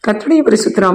கத்துடைய பரிசுத்தராம்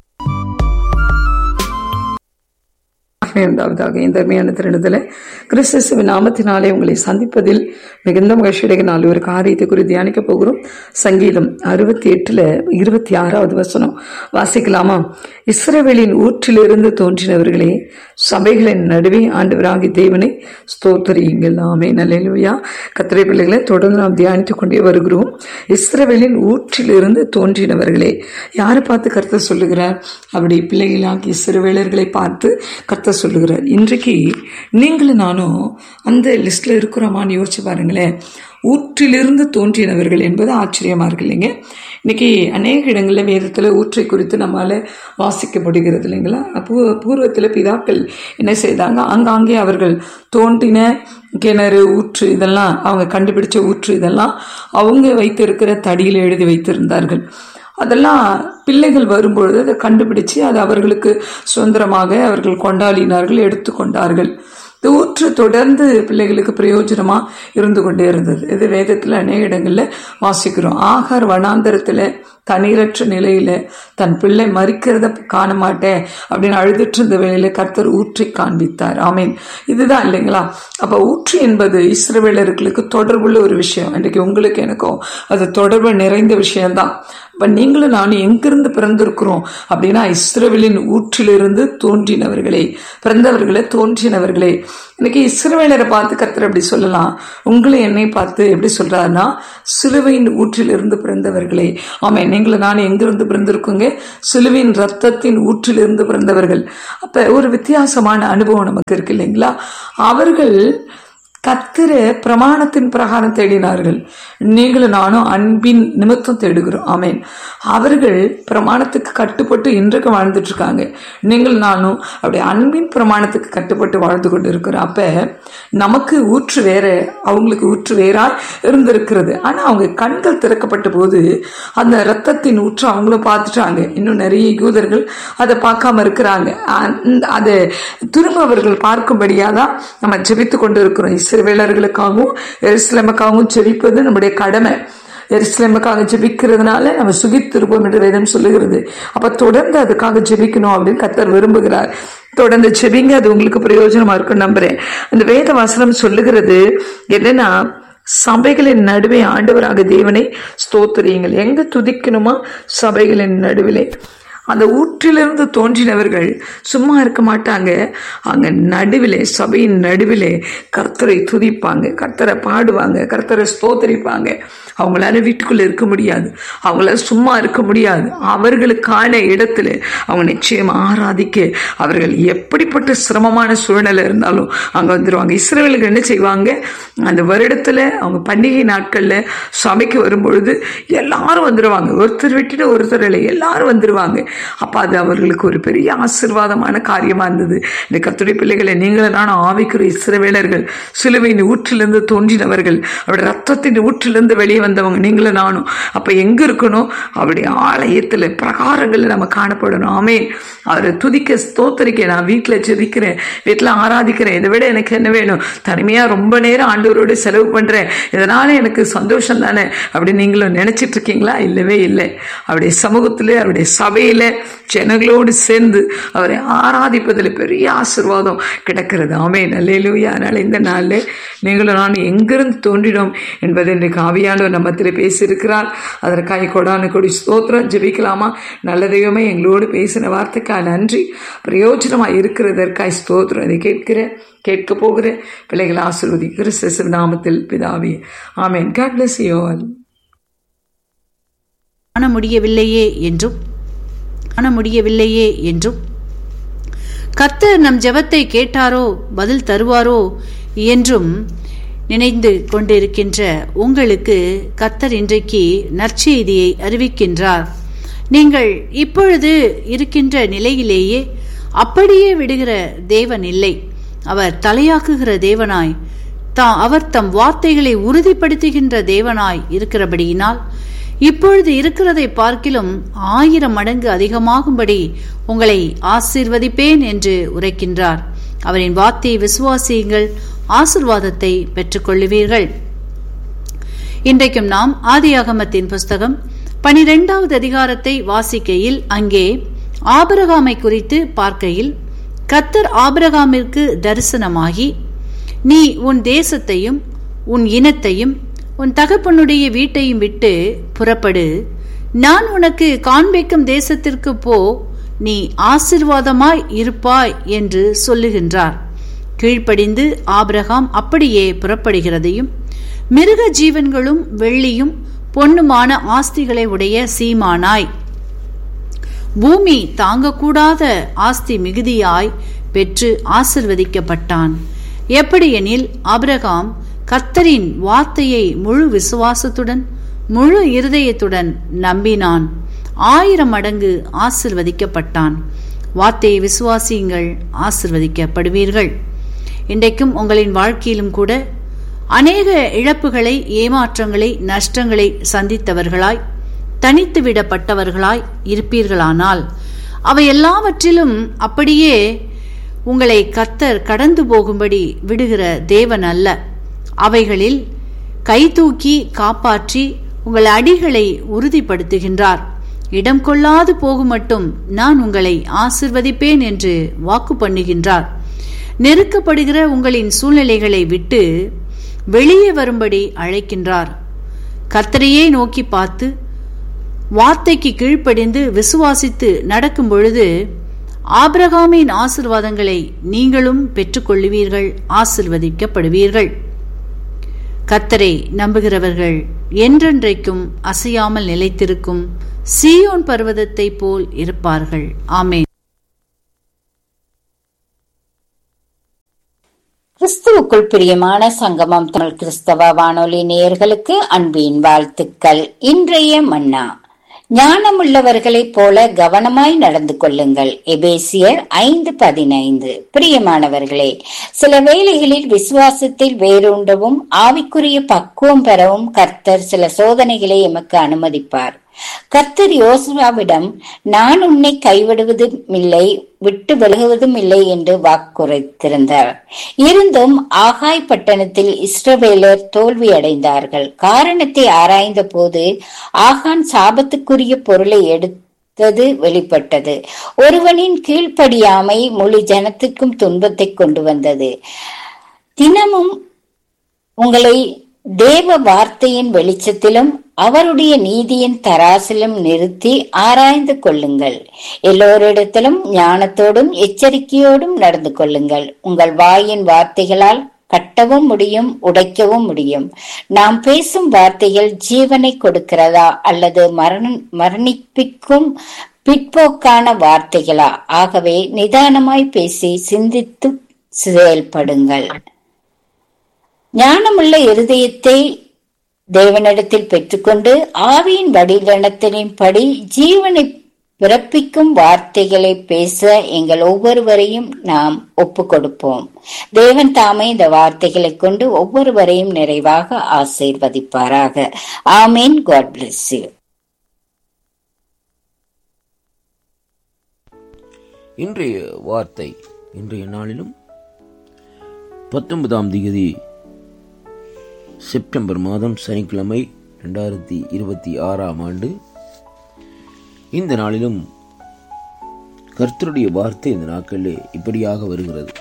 உண்டாவதாக இந்த அருமையான திருடத்தில் கிறிஸ்துவின் நாமத்தினாலே உங்களை சந்திப்பதில் மிகுந்த மகிழ்ச்சியுடைய நாள் ஒரு காரியத்தை குறித்து தியானிக்க போகிறோம் சங்கீதம் அறுபத்தி எட்டுல இருபத்தி ஆறாவது வசனம் வாசிக்கலாமா இஸ்ரவேலின் ஊற்றிலிருந்து தோன்றினவர்களே சபைகளின் நடுவே ஆண்டவராகி தேவனை ஸ்தோத்தரியுங்கள் ஆமே நல்லா கத்திரை பிள்ளைகளை தொடர்ந்து நாம் தியானித்துக் கொண்டே வருகிறோம் இஸ்ரவேலின் ஊற்றிலிருந்து தோன்றினவர்களே யாரை பார்த்து கருத்தை சொல்லுகிறார் அப்படி பிள்ளைகளாகி இஸ்ரவேலர்களை பார்த்து கர்த்தர் சொல்லுகிறார் இன்றைக்கு நீங்களும் நானும் அந்த லிஸ்ட்ல இருக்கிறோமான்னு யோசிச்சு பாருங்களேன் ஊற்றிலிருந்து தோன்றினவர்கள் என்பது ஆச்சரியமா இருக்கு இல்லைங்க இன்னைக்கு அநேக இடங்களில் வேதத்தில் ஊற்றை குறித்து நம்மால வாசிக்கப்படுகிறது இல்லைங்களா பூ பூர்வத்தில் பிதாக்கள் என்ன செய்தாங்க ஆங்காங்கே அவர்கள் தோன்றின கிணறு ஊற்று இதெல்லாம் அவங்க கண்டுபிடிச்ச ஊற்று இதெல்லாம் அவங்க வைத்திருக்கிற தடியில் எழுதி வைத்திருந்தார்கள் அதெல்லாம் பிள்ளைகள் வரும்பொழுது அதை கண்டுபிடிச்சு அது அவர்களுக்கு சுதந்திரமாக அவர்கள் கொண்டாடினார்கள் எடுத்துக்கொண்டார்கள் இந்த ஊற்று தொடர்ந்து பிள்ளைகளுக்கு பிரயோஜனமா இருந்து கொண்டே இருந்தது இது வேதத்தில் அநேக இடங்களில் வாசிக்கிறோம் ஆகார் வனாந்தரத்தில் தண்ணீரற்ற நிலையில தன் பிள்ளை மறிக்கிறத காண மாட்டேன் அப்படின்னு அழுதுட்டு இருந்த வேலையில கர்த்தர் ஊற்றி காண்பித்தார் ஆமீன் இதுதான் இல்லைங்களா அப்ப ஊற்று என்பது இஸ்ரவேலர்களுக்கு தொடர்புள்ள ஒரு விஷயம் இன்றைக்கு உங்களுக்கு எனக்கும் அது தொடர்பு நிறைந்த விஷயம்தான் இப்போ நீங்களும் நானும் எங்கிருந்து பிறந்திருக்கிறோம் அப்படின்னா இஸ்ரவேலின் ஊற்றிலிருந்து தோன்றினவர்களே பிறந்தவர்களே தோன்றினவர்களே இன்னைக்கு இஸ்ரவேலரை பார்த்து கர்த்தர் அப்படி சொல்லலாம் உங்களை என்னை பார்த்து எப்படி சொல்றாருன்னா சிலுவையின் ஊற்றிலிருந்து பிறந்தவர்களே ஆமா நீங்களும் நானும் எங்கிருந்து பிறந்திருக்கோங்க சிலுவையின் ரத்தத்தின் ஊற்றிலிருந்து பிறந்தவர்கள் அப்ப ஒரு வித்தியாசமான அனுபவம் நமக்கு இருக்கு இல்லைங்களா அவர்கள் கத்திர பிரமாணத்தின் பிரகாரம் தேடினார்கள் நீங்களும் நானும் அன்பின் நிமித்தம் தேடுகிறோம் ஆமேன் அவர்கள் பிரமாணத்துக்கு கட்டுப்பட்டு இன்றைக்கு வாழ்ந்துட்டு இருக்காங்க நீங்களும் நானும் அப்படி அன்பின் பிரமாணத்துக்கு கட்டுப்பட்டு வாழ்ந்து கொண்டு இருக்கிறோம் அப்ப நமக்கு ஊற்று வேற அவங்களுக்கு ஊற்று வேறா இருந்திருக்கிறது ஆனா அவங்க கண்கள் திறக்கப்பட்ட போது அந்த ரத்தத்தின் ஊற்று அவங்களும் பார்த்துட்டாங்க இன்னும் நிறைய யூதர்கள் அதை பார்க்காம இருக்கிறாங்க அதை திரும்ப அவர்கள் பார்க்கும்படியாக தான் நம்ம ஜெபித்து கொண்டு இருக்கிறோம் இஸ்ரவேலர்களுக்காகவும் எருசலேமுக்காகவும் ஜெபிப்பது நம்முடைய கடமை எருசலேமுக்காக ஜெபிக்கிறதுனால நம்ம சுகித்திருப்போம் என்று வேதம் சொல்லுகிறது அப்ப தொடர்ந்து அதுக்காக ஜெபிக்கணும் அப்படின்னு கத்தர் விரும்புகிறார் தொடர்ந்து செபிங்க அது உங்களுக்கு பிரயோஜனமா இருக்கும் நம்புறேன் அந்த வேத வசனம் சொல்லுகிறது என்னன்னா சபைகளின் நடுவே ஆண்டவராக தேவனை ஸ்தோத்திரியுங்கள் எங்க துதிக்கணுமா சபைகளின் நடுவிலே அந்த ஊற்றிலிருந்து தோன்றினவர்கள் சும்மா இருக்க மாட்டாங்க அங்க நடுவிலே சபையின் நடுவிலே கர்த்தரை துதிப்பாங்க கர்த்தரை பாடுவாங்க கர்த்தரை ஸ்தோத்தரிப்பாங்க அவங்களால வீட்டுக்குள்ள இருக்க முடியாது அவங்களால சும்மா இருக்க முடியாது அவர்களுக்கான இடத்துல அவங்க நிச்சயம் ஆராதிக்க அவர்கள் எப்படிப்பட்ட சிரமமான சூழ்நிலை இருந்தாலும் அங்க வந்துருவாங்க இஸ்ரேலுக்கு என்ன செய்வாங்க அந்த வருடத்துல அவங்க பண்டிகை நாட்கள்ல சமைக்க வரும்பொழுது எல்லாரும் வந்துருவாங்க ஒருத்தர் விட்டுட்டு ஒருத்தர் இல்லை எல்லாரும் வந்துருவாங்க அப்ப அது அவர்களுக்கு ஒரு பெரிய ஆசிர்வாதமான காரியமா இருந்தது இந்த கத்துடைய பிள்ளைகளை நீங்களும் நானும் ஆவிக்கிற இஸ்ரவேலர்கள் சிலுவையின் ஊற்றிலிருந்து தோன்றினவர்கள் அவருடைய ரத்தத்தின் ஊற்றிலிருந்து வெளியே வந்தவங்க நீங்களும் நானும் அப்ப எங்க இருக்கணும் அவருடைய ஆலயத்துல பிரகாரங்கள்ல நம்ம காணப்படணும் ஆமே அவரை துதிக்க ஸ்தோத்தரிக்க நான் வீட்டுல ஜெபிக்கிறேன் வீட்டுல ஆராதிக்கிறேன் இதை விட எனக்கு என்ன வேணும் தனிமையா ரொம்ப நேரம் ஆண்டவரோட செலவு பண்றேன் இதனால எனக்கு சந்தோஷம் தானே அப்படின்னு நீங்களும் நினைச்சிட்டு இருக்கீங்களா இல்லவே இல்லை அவருடைய சமூகத்துல அவருடைய சபையில ஜனங்களோடு சேர்ந்து அவரை ஆராதிப்பதில் பெரிய ஆசிர்வாதம் கிடக்கிறது ஆமே நல்லேலூயா அதனால இந்த நாளில் நீங்களும் நான் எங்கிருந்து தோன்றினோம் என்பதை இன்றைக்கு ஆவியானவர் நம்மத்தில் பேசியிருக்கிறார் அதற்காக கொடான கொடி ஸ்தோத்திரம் ஜெபிக்கலாமா நல்ல தெய்வமே எங்களோடு பேசின வார்த்தைக்காக நன்றி பிரயோஜனமாக இருக்கிறதற்காய் ஸ்தோத்திரம் இதை கேட்கிற கேட்க போகிற பிள்ளைகளை ஆசிர்வதிக்கிற சிசு நாமத்தில் பிதாவே ஆமேன் காட் பிளஸ் யூ ஆல் காண முடியவில்லையே என்றும் காண முடியவில்லையே என்றும் கர்த்தர் நம் ஜெபத்தை கேட்டாரோ பதில் தருவாரோ என்றும் நினைந்து கொண்டிருக்கின்ற உங்களுக்கு கர்த்தர் இன்றைக்கு நற்செய்தியை அறிவிக்கின்றார் நீங்கள் இப்பொழுது இருக்கின்ற நிலையிலேயே அப்படியே விடுகிற தேவன் இல்லை அவர் தலையாக்குகிற தேவனாய் தா அவர் தம் வார்த்தைகளை உறுதிப்படுத்துகின்ற தேவனாய் இருக்கிறபடியினால் இப்பொழுது இருக்கிறதை பார்க்கிலும் ஆயிரம் மடங்கு அதிகமாகும்படி உங்களை ஆசீர்வதிப்பேன் என்று உரைக்கின்றார் அவரின் வார்த்தையை விசுவாசியுங்கள் ஆசிர்வாதத்தை பெற்றுக்கொள்ளுவீர்கள் இன்றைக்கும் நாம் ஆதியாகமத்தின் புஸ்தகம் பனிரெண்டாவது அதிகாரத்தை வாசிக்கையில் அங்கே ஆபிரகாமை குறித்து பார்க்கையில் கத்தர் ஆபிரகாமிற்கு தரிசனமாகி நீ உன் தேசத்தையும் உன் இனத்தையும் உன் தகப்பனுடைய வீட்டையும் விட்டு புறப்படு நான் உனக்கு காண்பிக்கும் தேசத்திற்கு போ நீ ஆசிர்வாதமாய் இருப்பாய் என்று சொல்லுகின்றார் கீழ்ப்படிந்து ஆபிரகாம் அப்படியே புறப்படுகிறதையும் மிருக ஜீவன்களும் வெள்ளியும் பொன்னுமான ஆஸ்திகளை உடைய சீமானாய் பூமி தாங்கக்கூடாத ஆஸ்தி மிகுதியாய் பெற்று ஆசிர்வதிக்கப்பட்டான் எப்படியெனில் ஆபிரகாம் கத்தரின் வார்த்தையை முழு விசுவாசத்துடன் முழு இருதயத்துடன் நம்பினான் ஆயிரம் மடங்கு ஆசிர்வதிக்கப்பட்டான் வார்த்தையை விசுவாசியுங்கள் ஆசிர்வதிக்கப்படுவீர்கள் இன்றைக்கும் உங்களின் வாழ்க்கையிலும் கூட அநேக இழப்புகளை ஏமாற்றங்களை நஷ்டங்களை சந்தித்தவர்களாய் தனித்து விடப்பட்டவர்களாய் இருப்பீர்களானால் அவை எல்லாவற்றிலும் அப்படியே உங்களை கத்தர் கடந்து போகும்படி விடுகிற தேவன் அல்ல அவைகளில் கை தூக்கி காப்பாற்றி உங்கள் அடிகளை உறுதிப்படுத்துகின்றார் இடம் கொள்ளாது போகும் மட்டும் நான் உங்களை ஆசிர்வதிப்பேன் என்று வாக்கு பண்ணுகின்றார் நெருக்கப்படுகிற உங்களின் சூழ்நிலைகளை விட்டு வெளியே வரும்படி அழைக்கின்றார் கர்த்தரையே நோக்கி பார்த்து வார்த்தைக்கு கீழ்ப்படிந்து விசுவாசித்து நடக்கும் பொழுது ஆபிரகாமின் ஆசிர்வாதங்களை நீங்களும் பெற்றுக்கொள்ளுவீர்கள் ஆசிர்வதிக்கப்படுவீர்கள் கத்தரை நம்புகிறவர்கள் என்றென்றைக்கும் அசையாமல் நிலைத்திருக்கும் சீயோன் பர்வதத்தை போல் இருப்பார்கள் ஆமேன் கிறிஸ்துவுக்குள் பிரியமான சங்கமம் தமிழ் கிறிஸ்தவ வானொலி நேயர்களுக்கு அன்பின் வாழ்த்துக்கள் இன்றைய மன்னா ஞானமுள்ளவர்களைப் போல கவனமாய் நடந்து கொள்ளுங்கள் எபேசியர் ஐந்து பதினைந்து பிரியமானவர்களே சில வேளைகளில் விசுவாசத்தில் வேரூண்டவும் ஆவிக்குரிய பக்குவம் பெறவும் கர்த்தர் சில சோதனைகளை எமக்கு அனுமதிப்பார் கர்த்தர் யோசுவாவிடம் நான் உன்னை கைவிடுவதும் இல்லை விட்டு விலகுவதும் இல்லை என்று வாக்குரைத்திருந்தார் இருந்தும் ஆகாய் பட்டணத்தில் இஸ்ரவேலர் தோல்வி அடைந்தார்கள் காரணத்தை ஆராய்ந்த போது ஆகான் சாபத்துக்குரிய பொருளை எடுத்தது வெளிப்பட்டது ஒருவனின் கீழ்ப்படியாமை முழு ஜனத்துக்கும் துன்பத்தை கொண்டு வந்தது தினமும் உங்களை தேவ வார்த்தையின் வெளிச்சத்திலும் அவருடைய நீதியின் தராசிலும் நிறுத்தி ஆராய்ந்து கொள்ளுங்கள் எல்லோரிடத்திலும் ஞானத்தோடும் எச்சரிக்கையோடும் நடந்து கொள்ளுங்கள் உங்கள் வாயின் வார்த்தைகளால் கட்டவும் முடியும் உடைக்கவும் முடியும் நாம் பேசும் வார்த்தைகள் ஜீவனை கொடுக்கிறதா அல்லது மரண மரணிப்பிக்கும் பிற்போக்கான வார்த்தைகளா ஆகவே நிதானமாய் பேசி சிந்தித்து செயல்படுங்கள் ஞானமுள்ள இருதயத்தை தேவனிடத்தில் பெற்றுக்கொண்டு ஆவியின் வடிவனத்தின்படி ஜீவனை பிறப்பிக்கும் வார்த்தைகளை பேச எங்கள் ஒவ்வொருவரையும் நாம் ஒப்பு கொடுப்போம் தேவன் தாமே இந்த வார்த்தைகளை கொண்டு ஒவ்வொருவரையும் நிறைவாக ஆசீர்வதிப்பாராக ஆமீன் காட் பிளஸ் யூ இன்றைய வார்த்தை இன்றைய நாளிலும் பத்தொன்பதாம் தேதி செப்டம்பர் மாதம் சனிக்கிழமை ரெண்டாயிரத்தி இருபத்தி ஆறாம் ஆண்டு இந்த நாளிலும் கர்த்தருடைய வார்த்தை இந்த நாட்களிலே இப்படியாக வருகிறது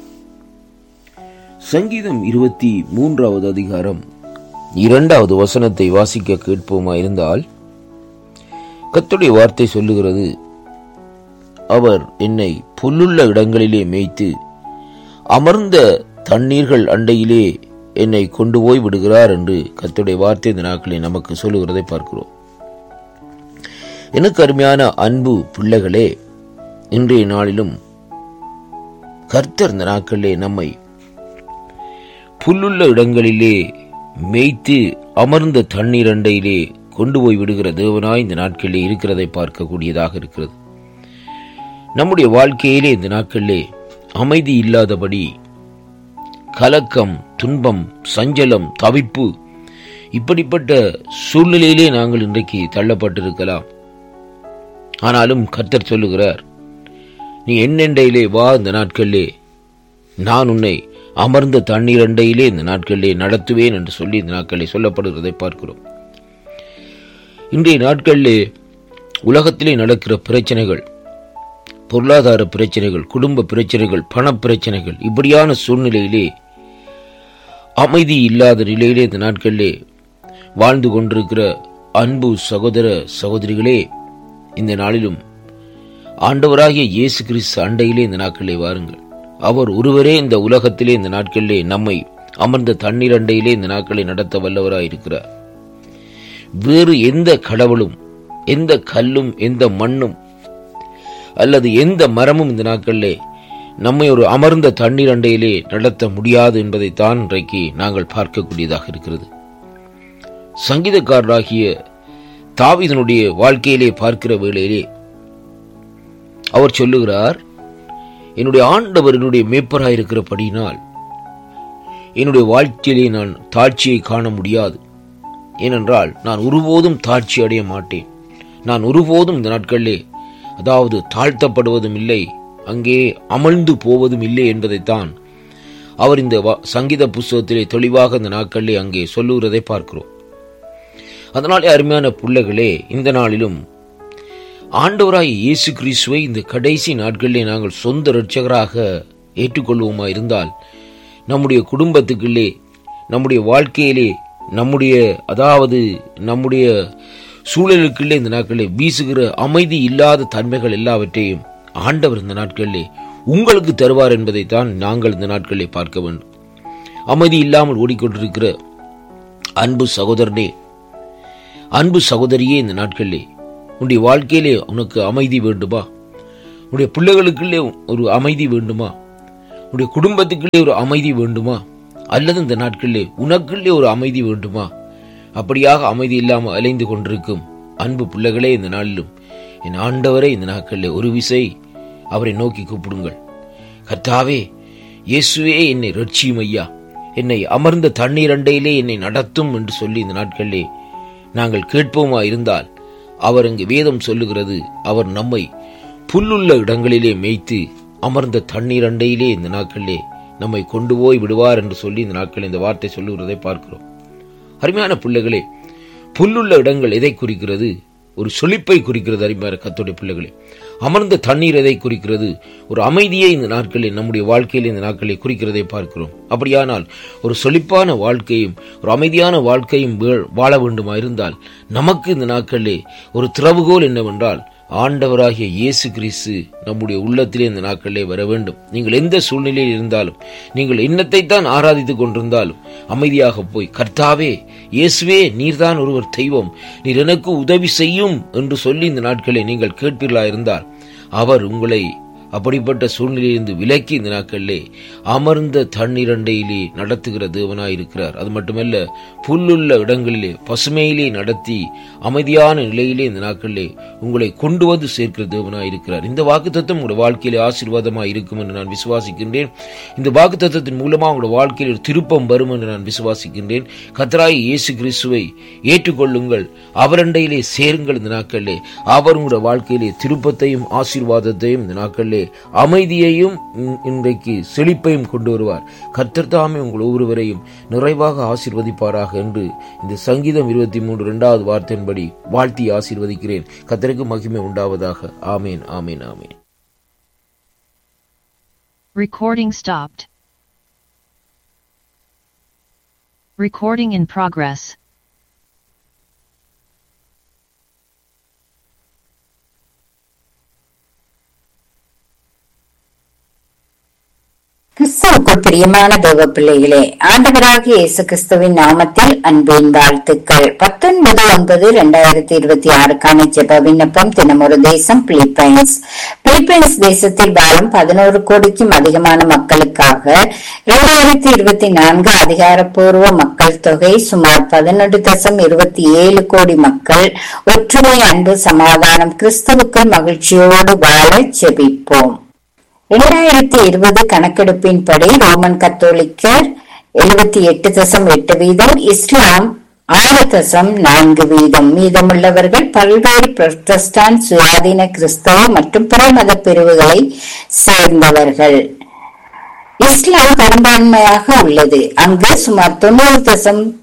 சங்கீதம் இருபத்தி மூன்றாவது அதிகாரம் இரண்டாவது வசனத்தை வாசிக்க கேட்போமா இருந்தால் கர்த்தருடைய வார்த்தை சொல்லுகிறது அவர் என்னை புல்லுள்ள இடங்களிலே மேய்த்து அமர்ந்த தண்ணீர்கள் அண்டையிலே என்னை கொண்டு போய் விடுகிறார் என்று கர்த்தருடைய வார்த்தை இந்த நாட்களில் நமக்கு சொல்லுகிறதை பார்க்கிறோம் எனக்கு அருமையான அன்பு பிள்ளைகளே இன்றைய நாளிலும் கர்த்தர் இந்த நாட்களிலே நம்மை புல்லுள்ள இடங்களிலே மேய்த்து அமர்ந்த தண்ணீர் அண்டையிலே கொண்டு போய் விடுகிற தேவனாய் இந்த நாட்களிலே இருக்கிறதை பார்க்கக்கூடியதாக இருக்கிறது நம்முடைய வாழ்க்கையிலே இந்த நாட்களிலே அமைதி இல்லாதபடி கலக்கம் துன்பம் சஞ்சலம் தவிப்பு இப்படிப்பட்ட சூழ்நிலையிலே நாங்கள் இன்றைக்கு தள்ளப்பட்டிருக்கலாம் ஆனாலும் கர்த்தர் சொல்லுகிறார் நீ என்னெண்டையிலே வா இந்த நாட்களிலே நான் உன்னை அமர்ந்த தண்ணீர் அண்டையிலே இந்த நாட்களிலே நடத்துவேன் என்று சொல்லி இந்த நாட்களிலே சொல்லப்படுகிறதை பார்க்கிறோம் இன்றைய நாட்களிலே உலகத்திலே நடக்கிற பிரச்சனைகள் பொருளாதார பிரச்சனைகள் குடும்ப பிரச்சனைகள் பண பிரச்சனைகள் இப்படியான சூழ்நிலையிலே அமைதி இல்லாத நிலையிலே இந்த நாட்களிலே வாழ்ந்து கொண்டிருக்கிற அன்பு சகோதர சகோதரிகளே இந்த நாளிலும் ஆண்டவராகிய இயேசு கிறிஸ்து அண்டையிலே இந்த நாட்களிலே வாருங்கள் அவர் ஒருவரே இந்த உலகத்திலே இந்த நாட்களிலே நம்மை அமர்ந்த தண்ணீர் அண்டையிலே இந்த நாட்களை நடத்த வல்லவராய் இருக்கிறார் வேறு எந்த கடவுளும் எந்த கல்லும் எந்த மண்ணும் அல்லது எந்த மரமும் இந்த நாட்களிலே நம்மை ஒரு அமர்ந்த தண்ணீர் அண்டையிலே நடத்த முடியாது என்பதைத்தான் இன்றைக்கு நாங்கள் பார்க்கக்கூடியதாக இருக்கிறது சங்கீதக்காரராகிய தாவீதனுடைய வாழ்க்கையிலே பார்க்கிற வேளையிலே அவர் சொல்லுகிறார் என்னுடைய ஆண்டவர் என்னுடைய மேய்ப்பராயிருக்கிறபடியினால் என்னுடைய வாழ்க்கையிலே நான் தாட்சியை காண முடியாது ஏனென்றால் நான் ஒருபோதும் தாட்சி அடைய மாட்டேன் நான் ஒருபோதும் இந்த நாட்களிலே அதாவது தாழ்த்தப்படுவதும் இல்லை அங்கே அமழ்ந்து போவதும் இல்லை என்பதைத்தான் அவர் இந்த வ- சங்கீத புஸ்தகத்திலே தெளிவாக இந்த நாட்களிலே அங்கே சொல்லுகிறதை பார்க்கிறோம் அதனாலே அருமையான பிள்ளைகளே இந்த நாளிலும் ஆண்டவராய் இயேசு கிறிஸ்துவை இந்த கடைசி நாட்களிலே நாங்கள் சொந்த இரட்சகராக ஏற்றுக்கொள்வோமா இருந்தால் நம்முடைய குடும்பத்துக்குள்ளே நம்முடைய வாழ்க்கையிலே நம்முடைய அதாவது நம்முடைய சூழலுக்குள்ளே இந்த நாட்களிலே வீசுகிற அமைதி இல்லாத தன்மைகள் எல்லாவற்றையும் ஆண்டவர் இந்த நாட்களிலே உங்களுக்கு தருவார் என்பதைத்தான் நாங்கள் இந்த நாட்களிலே பார்க்க வேண்டும் அமைதி இல்லாமல் ஓடிக்கொண்டிருக்கிற அன்பு சகோதரனே அன்பு சகோதரியே இந்த நாட்களிலே உன்னுடைய வாழ்க்கையிலே உனக்கு அமைதி வேண்டுமா உன்னுடைய பிள்ளைகளுக்குள்ளே ஒரு அமைதி வேண்டுமா உன்னுடைய குடும்பத்துக்குள்ளே ஒரு அமைதி வேண்டுமா அல்லது இந்த நாட்களிலே உனக்குள்ளே ஒரு அமைதி வேண்டுமா அப்படியாக அமைதி இல்லாமல் அலைந்து கொண்டிருக்கும் அன்பு பிள்ளைகளே இந்த நாளிலும் என் ஆண்டவரே இந்த நாட்களிலே ஒரு விசை அவரை நோக்கி கூப்பிடுங்கள் கர்த்தாவே இயேசுவே என்னை ரட்சியும் ஐயா என்னை அமர்ந்த தண்ணீர் அண்டையிலே என்னை நடத்தும் என்று சொல்லி இந்த நாட்களிலே நாங்கள் கேட்போமா இருந்தால் அவர் அங்கு வேதம் சொல்லுகிறது அவர் நம்மை புல்லுள்ள இடங்களிலே மேய்த்து அமர்ந்த தண்ணீர் அண்டையிலே இந்த நாட்களிலே நம்மை கொண்டு போய் விடுவார் என்று சொல்லி இந்த நாட்களில் இந்த வார்த்தை சொல்லுகிறதை பார்க்கிறோம் அருமையான பிள்ளைகளே புல்லுள்ள இடங்கள் எதை குறிக்கிறது ஒரு சொலிப்பை குறிக்கிறது அருமையான கத்தோடைய பிள்ளைகளே அமர்ந்த தண்ணீர் எதை குறிக்கிறது ஒரு அமைதியை இந்த நாட்களில் நம்முடைய வாழ்க்கையில் இந்த நாட்களில் குறிக்கிறதை பார்க்கிறோம் அப்படியானால் ஒரு சொலிப்பான வாழ்க்கையும் ஒரு அமைதியான வாழ்க்கையும் வீழ்- வாழ வேண்டுமா இருந்தால் நமக்கு இந்த நாட்களிலே ஒரு திறவுகோல் என்னவென்றால் ஆண்டவராகிய இயேசு கிறிஸ்து நம்முடைய உள்ளத்திலே இந்த நாட்களிலே வர வேண்டும் நீங்கள் எந்த சூழ்நிலையில் இருந்தாலும் நீங்கள் இன்னத்தை தான் ஆராதித்துக் கொண்டிருந்தாலும் அமைதியாக போய் கர்த்தாவே இயேசுவே நீர்தான் ஒருவர் தெய்வம் நீர் எனக்கு உதவி செய்யும் என்று சொல்லி இந்த நாட்களை நீங்கள் கேட்பீர்களா இருந்தால் அவர் உங்களை அப்படிப்பட்ட சூழ்நிலையிலிருந்து விலக்கி இந்த நாட்களிலே அமர்ந்த தண்ணீரண்டையிலே நடத்துகிற தேவனாய் இருக்கிறார் அது மட்டுமல்ல புல்லுள்ள இடங்களிலே பசுமையிலே நடத்தி அமைதியான நிலையிலே இந்த நாட்களிலே உங்களை கொண்டு வந்து சேர்க்கிற தேவனாய் இருக்கிறார் இந்த வாக்குத்தத்தம் உங்களுடைய வாழ்க்கையிலே ஆசீர்வாதமாய் இருக்கும் என்று நான் விசுவாசிக்கின்றேன் இந்த வாக்குத்தத்தத்தின் மூலமா உங்களுடைய வாழ்க்கையில் ஒரு திருப்பம் வரும் என்று நான் விசுவாசிக்கின்றேன் கத்தராய் இயேசு கிறிஸ்துவை ஏற்றுக்கொள்ளுங்கள் அவரண்டையிலே சேருங்கள் இந்த நாட்களிலே அவர் உங்களுடைய வாழ்க்கையிலே திருப்பத்தையும் ஆசீர்வாதத்தையும் இந்த நாட்களிலே அமைதியையும் இன்- இன்றைக்கு செழிப்பையும் கொண்டு வருவார் கர்த்தர் தாமே உங்கள் ஒவ்வொருவரையும் நிறைவாக ஆசீர்வதிப்பாராக என்று இந்த சங்கீதம் இருபத்தி மூன்று இரண்டாவது வார்த்தையின்படி வாழ்த்தி ஆசீர்வதிக்கிறேன் கர்த்தருக்கு மகிமை உண்டாவதாக ஆமேன் ஆமேன் ஆமேன் Recording stopped. Recording in progress. கிறிஸ்துவுக்குள் பிரியமான தேவ பிள்ளைகளே ஆண்டவராகிய இயேசு கிறிஸ்துவின் நாமத்தில் அன்பின் வாழ்த்துக்கள் பத்தொன்பது ஒன்பது இரண்டாயிரத்தி இருபத்தி ஆறுக்கான ஜெப விண்ணப்பம் தினமொரு தேசம் பிலிப்பைன்ஸ் பிலிப்பைன்ஸ் தேசத்தில் வாழும் பதினோரு கோடிக்கும் அதிகமான மக்களுக்காக இரண்டாயிரத்தி இருபத்தி நான்கு அதிகாரப்பூர்வ மக்கள் தொகை சுமார் பதினொன்று தசம் இருபத்தி ஏழு கோடி மக்கள் ஒற்றுமை அன்பு சமாதானம் கிறிஸ்துவுக்குள் மகிழ்ச்சியோடு வாழ ஜெபிப்போம் இரண்டாயிரத்தி இருபது கணக்கெடுப்பின்படி ரோமன் கத்தோலிக்கர் எழுபத்தி எட்டு தசம் எட்டு வீதம் இஸ்லாம் ஆறு தசம் நான்கு வீதம் மீதமுள்ளவர்கள் பல்வேறு புரொட்டஸ்டாண்ட் சுயாதீன கிறிஸ்தவ மற்றும் பிற மத பிரிவுகளை சேர்ந்தவர்கள் இஸ்லாம் பெரும்பான்மையாக உள்ளது அங்கு சுமார் தொண்ணூறு தசம்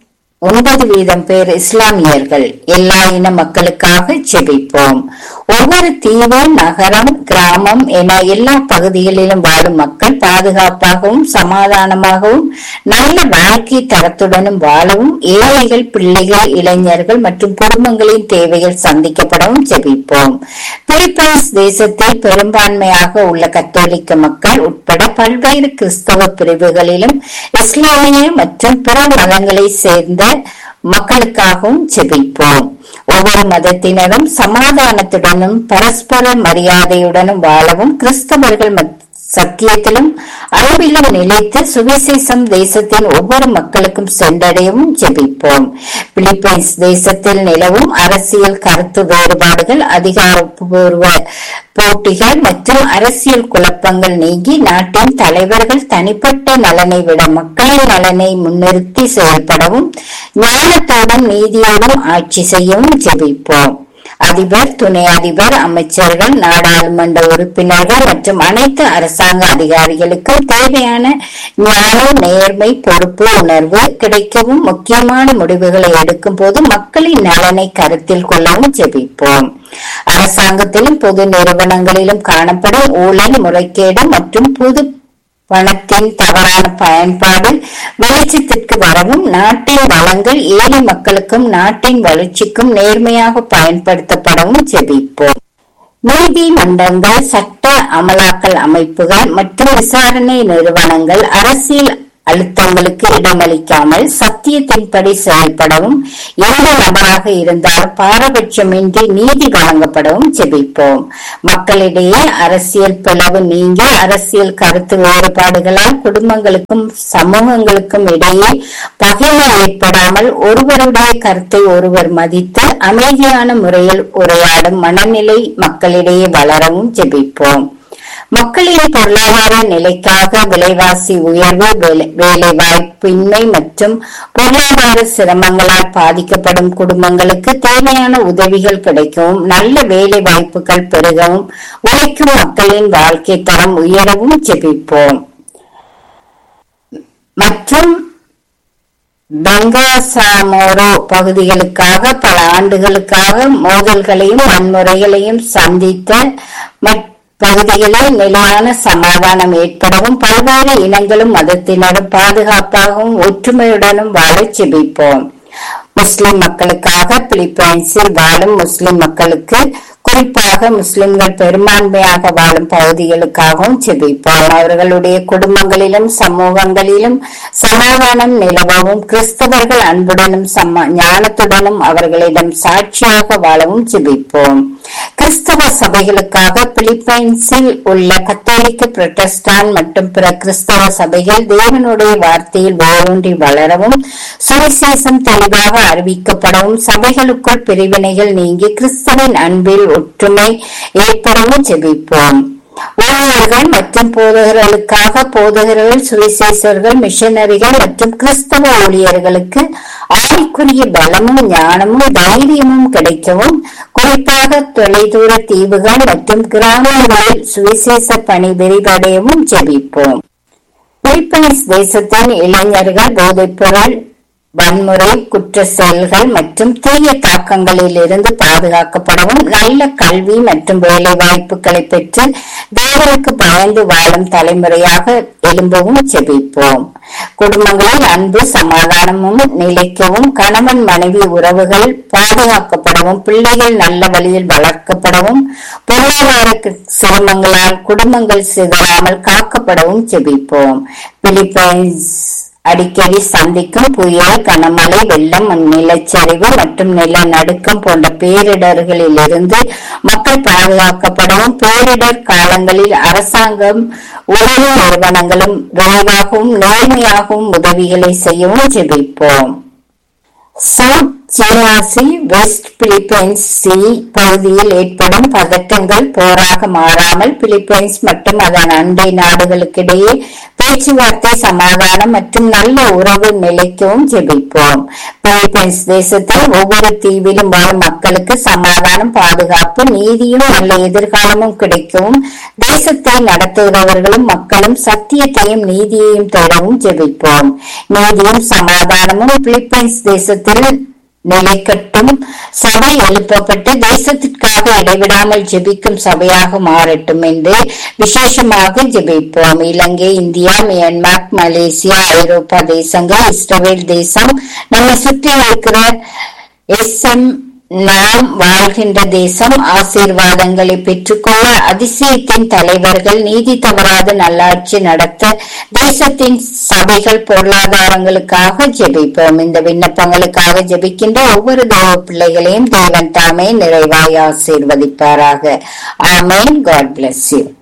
ஒன்பது வீதம் பேர் இஸ்லாமியர்கள் எல்லா இன மக்களுக்காக செபிப்போம் ஒவ்வொரு தீவு நகரம் கிராமம் என எல்லா பகுதிகளிலும் வாழும் மக்கள் பாதுகாப்பாகவும் சமாதானமாகவும் நல்ல வாழ்க்கை தரத்துடனும் வாழவும் ஏழைகள் பிள்ளைகள் இளைஞர்கள் மற்றும் குடும்பங்களின் தேவைகள் சந்திக்கப்படவும் செபிப்போம் பிலிப்பைன்ஸ் தேசத்தில் பெரும்பான்மையாக உள்ள கத்தோலிக்க மக்கள் உட்பட பல்வேறு கிறிஸ்தவ பிரிவுகளிலும் இஸ்லாமிய மற்றும் பிற மதங்களை சேர்ந்த மக்களுக்காகவும் செபிப்போம் ஒவ்வொரு மதத்தினரும் சமாதானத்துடனும் பரஸ்பர மரியாதையுடனும் வாழவும் கிறிஸ்தவர்கள் மத்- சத்தியத்திலும் அன்பிலும் நிலைத்து சுவிசேஷம் தேசத்தின் ஒவ்வொரு மக்களுக்கும் சென்றடையவும் ஜெபிப்போம் பிலிப்பைன்ஸ் தேசத்தில் நிலவும் அரசியல் கருத்து வேறுபாடுகள் அதிகாரப்பூர்வ போட்டிகள் மற்றும் அரசியல் குழப்பங்கள் நீங்கி நாட்டின் தலைவர்கள் தனிப்பட்ட நலனை விட மக்களின் நலனை முன்னிறுத்தி செயல்படவும் ஞானத்தோடும் நீதியோடும் ஆட்சி செய்யவும் ஜெபிப்போம் அதிபர் துணை அதிபர் அமைச்சர்கள் நாடாளுமன்ற உறுப்பினர்கள் மற்றும் அனைத்து அரசாங்க அதிகாரிகளுக்கும் தேவையான ஞானம் நேர்மை பொறுப்பு உணர்வு கிடைக்கவும் முக்கியமான முடிவுகளை எடுக்கும் போது மக்களின் நலனை கருத்தில் கொள்ளவும் ஜெபிப்போம் அரசாங்கத்திலும் பொது நிறுவனங்களிலும் காணப்படும் ஊழல் முறைகேடு மற்றும் பொது பணத்தின் தவறான பயன்பாடு வெளிச்சத்திற்கு வரவும் நாட்டின் வளங்கள் ஏழை மக்களுக்கும் நாட்டின் வளர்ச்சிக்கும் நேர்மையாக பயன்படுத்தப்படவும் ஜெபிப்போம் நீதிமன்றங்கள் சட்ட அமலாக்கல் அமைப்புகள் மற்றும் விசாரணை நிறுவனங்கள் அரசியல் அழுத்தங்களுக்கு இடமளிக்காமல் சத்தியத்தின்படி செயல்படவும் எந்த நபராக இருந்தாலும் பாரபட்சமின்றி நீதி வழங்கப்படவும் ஜெபிப்போம் மக்களிடையே அரசியல் பிளவு நீங்கி அரசியல் கருத்து வேறுபாடுகளால் குடும்பங்களுக்கும் சமூகங்களுக்கும் இடையே பகைமை ஏற்படாமல் ஒருவருடைய கருத்தை ஒருவர் மதித்து அமைதியான முறையில் உரையாடும் மனநிலை மக்களிடையே வளரவும் ஜெபிப்போம் மக்களின் பொருளாதார நிலைக்காக விலைவாசி உயர்வு வேலை- வேலைவாய்ப்பின்மை மற்றும் பொருளாதார சிரமங்களால் பாதிக்கப்படும் குடும்பங்களுக்கு தேவையான உதவிகள் கிடைக்கவும் நல்ல வேலை வாய்ப்புகள் பெருகவும் உழைக்கும் மக்களின் வாழ்க்கை தரம் உயரவும் ஜெபிப்போம் மற்றும் பெங்காசாமோரோ பகுதிகளுக்காக பல ஆண்டுகளுக்காக மோதல்களையும் வன்முறைகளையும் சந்தித்த மற்- பகுதிகளில் நிலையான சமாதானம் ஏற்படவும் பல்வேறு இனங்களும் மதத்தினரும் பாதுகாப்பாகவும் ஒற்றுமையுடனும் வாழச் செபிப்போம் முஸ்லிம் மக்களுக்காக பிலிப்பைன்ஸில் வாழும் முஸ்லிம் மக்களுக்கு குறிப்பாக முஸ்லிம்கள் பெரும்பான்மையாக வாழும் பகுதிகளுக்காகவும் செபிப்போம் அவர்களுடைய குடும்பங்களிலும் சமூகங்களிலும் சமாதானம் நிலவவும் கிறிஸ்தவர்கள் அன்புடனும் சம ஞானத்துடனும் அவர்களிடம் சாட்சியாக வாழவும் ஜெபிப்போம் கிறிஸ்தவ சபைகளுக்காக பிலிப்பைன்ஸில் உள்ள கத்தோலிக்க புரட்டஸ்டான் மற்றும் பிற கிறிஸ்தவ சபைகள் தேவனுடைய வார்த்தையில் வேரூன்றி வளரவும் சுவிசேஷம் தெளிவாக அறிவிக்கப்படவும் சபைகளுக்குள் பிரிவினைகள் நீங்கி கிறிஸ்தவின் அன்பில் ஒற்றுமை ஏற்படவும் ஜெபிப்போம் ஊழியர்கள் மற்றும் போதகர்களுக்காக போதகர்கள் சுவிசேஷர்கள் மிஷனரிகள் மற்றும் கிறிஸ்தவ ஊழியர்களுக்கு ஆவிக்குரிய பலமும் ஞானமும் தைரியமும் கிடைக்கவும் குறிப்பாக தொலைதூர தீவுகள் மற்றும் கிராமங்களில் சுவிசேஷ பணி விரிவடையவும் ஜெபிப்போம் பிலிப்பைன்ஸ் தேசத்தின் இளைஞர்கள் போதைப்பொருள் வன்முறை குற்ற செயல்கள் மற்றும் தீய தாக்கங்களில் இருந்து பாதுகாக்கப்படவும் நல்ல கல்வி மற்றும் வேலை வாய்ப்புகளை பெற்று தேவனுக்கு பயந்து வாழும் தலைமுறையாக எழும்பவும் செபிப்போம் குடும்பங்களில் அன்பு சமாதானமும் நிலைக்கவும் கணவன் மனைவி உறவுகள் பாதுகாக்கப்படவும் பிள்ளைகள் நல்ல வழியில் வளர்க்கப்படவும் பொருளாதார சிரமங்களால் குடும்பங்கள் சிதறாமல் காக்கப்படவும் செபிப்போம் பிலிப்பைன்ஸ் அடிக்கடி சந்திக்கும் புயல் கனமழை வெள்ளம் நிலச்சரிவு மற்றும் நிலநடுக்கம் போன்ற பேரிடர்களில் இருந்து மக்கள் பாதுகாக்கப்படவும் பேரிடர் காலங்களில் அரசாங்கம் உலக நிறுவனங்களும் விரைவாகவும் நேர்மையாகவும் உதவிகளை செய்யவும் ஜெபிப்போம் சவுத் ஜிஆர்சி வெஸ்ட் பிலிப்பைன்ஸ் சி பகுதியில் ஏற்படும் பதட்டங்கள் போராக மாறாமல் பிலிப்பைன்ஸ் மற்றும் அதன் அண்டை நாடுகளுக்கிடையே பேச்சுவார்த்தை சமாதானம் மற்றும் நல்ல உறவு நிலைக்கவும் ஜெபிப்போம் பிலிப்பைன்ஸ் தேசத்தில் ஒவ்வொரு தீவிலும் வாழும் மக்களுக்கு சமாதானம் பாதுகாப்பு நீதியும் நல்ல எதிர்காலமும் கிடைக்கவும் தேசத்தை நடத்துகிறவர்களும் மக்களும் சத்தியத்தையும் நீதியையும் தேடவும் ஜெபிப்போம் நீதியும் சமாதானமும் பிலிப்பைன்ஸ் தேசத்தில் நிலைக்கட்டும் சபை எழுப்பப்பட்டு தேசத்திற்காக இடைவிடாமல் ஜெபிக்கும் சபையாக மாறட்டும் என்று விசேஷமாக ஜெபிப்போம் இலங்கை இந்தியா மியான்மர் மலேசியா ஐரோப்பா தேசங்கள் இஸ்ரேல் தேசம் நம்மை சுற்றி இருக்கிற எஸ் எம் நாம் வாழ்கின்ற தேசம் ஆசீர்வாதங்களை பெற்றுக்கொள்ள அதிசயத்தின் தலைவர்கள் நீதி தவறாத நல்லாட்சி நடத்த தேசத்தின் சபைகள் பொருளாதாரங்களுக்காக ஜெபிப்போம் இந்த விண்ணப்பங்களுக்காக ஜெபிக்கின்ற ஒவ்வொரு தேவ பிள்ளைகளையும் தேவன் தாமே நிறைவாய் ஆசீர்வதிப்பாராக ஆமேன் காட் பிளஸ் யூ